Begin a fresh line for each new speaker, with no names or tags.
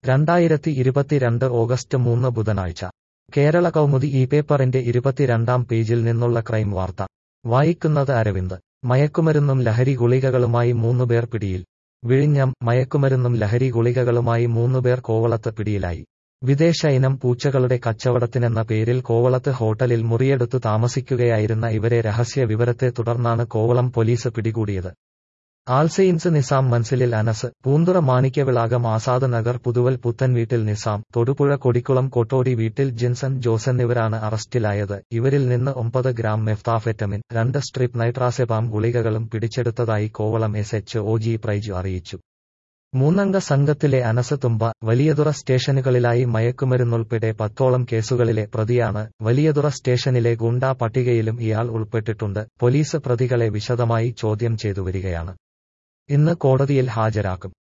രണ്ടായിരത്തി ഇരുപത്തിരണ്ട് ഓഗസ്റ്റ് മൂന്ന് ബുധനാഴ്ച കേരള കൗമുദി ഈ പേപ്പറിന്റെ ഇരുപത്തിരണ്ടാം പേജിൽ നിന്നുള്ള ക്രൈം വാർത്ത വായിക്കുന്നത് അരവിന്ദ് മയക്കുമരുന്നും ലഹരി ഗുളികകളുമായി മൂന്നുപേർ പിടിയിൽ വിഴിഞ്ഞം മയക്കുമരുന്നും ലഹരി ഗുളികകളുമായി മൂന്നുപേർ കോവളത്ത് പിടിയിലായി വിദേശ ഇനം പൂച്ചകളുടെ കച്ചവടത്തിനെന്ന പേരിൽ കോവളത്ത് ഹോട്ടലിൽ മുറിയെടുത്തു താമസിക്കുകയായിരുന്ന ഇവരെ രഹസ്യ വിവരത്തെ തുടർന്നാണ് കോവളം പോലീസ് പിടികൂടിയത് ആൾസെയിൻസ് നിസാം മൻസിലിൽ അനസ് പൂന്തുറ മാണിക്യവിളാകം ആസാദ് നഗർ പുതുവൽ പുത്തൻ വീട്ടിൽ നിസാം തൊടുപുഴ കൊടിക്കുളം കൊട്ടോടി വീട്ടിൽ ജിൻസൺ ജോസ് എന്നിവരാണ് അറസ്റ്റിലായത് ഇവരിൽ നിന്ന് ഒമ്പത് ഗ്രാം മെഫ്താഫെറ്റമിൻ രണ്ട് സ്ട്രിപ്പ് നൈട്രാസെപാം ഗുളികകളും പിടിച്ചെടുത്തതായി കോവളം എസ് എച്ച് ഒ ജി പ്രൈജു അറിയിച്ചു മൂന്നംഗ സംഘത്തിലെ അനസ് തുമ്പ വലിയതുറ സ്റ്റേഷനുകളിലായി മയക്കുമരുന്നുൾപ്പെടെ പത്തോളം കേസുകളിലെ പ്രതിയാണ് വലിയതുറ സ്റ്റേഷനിലെ ഗുണ്ടാ പട്ടികയിലും ഇയാൾ ഉൾപ്പെട്ടിട്ടുണ്ട് പോലീസ് പ്രതികളെ വിശദമായി ചോദ്യം ചെയ്തു വരികയാണ് ഇന്ന് കോടതിയിൽ ഹാജരാക്കും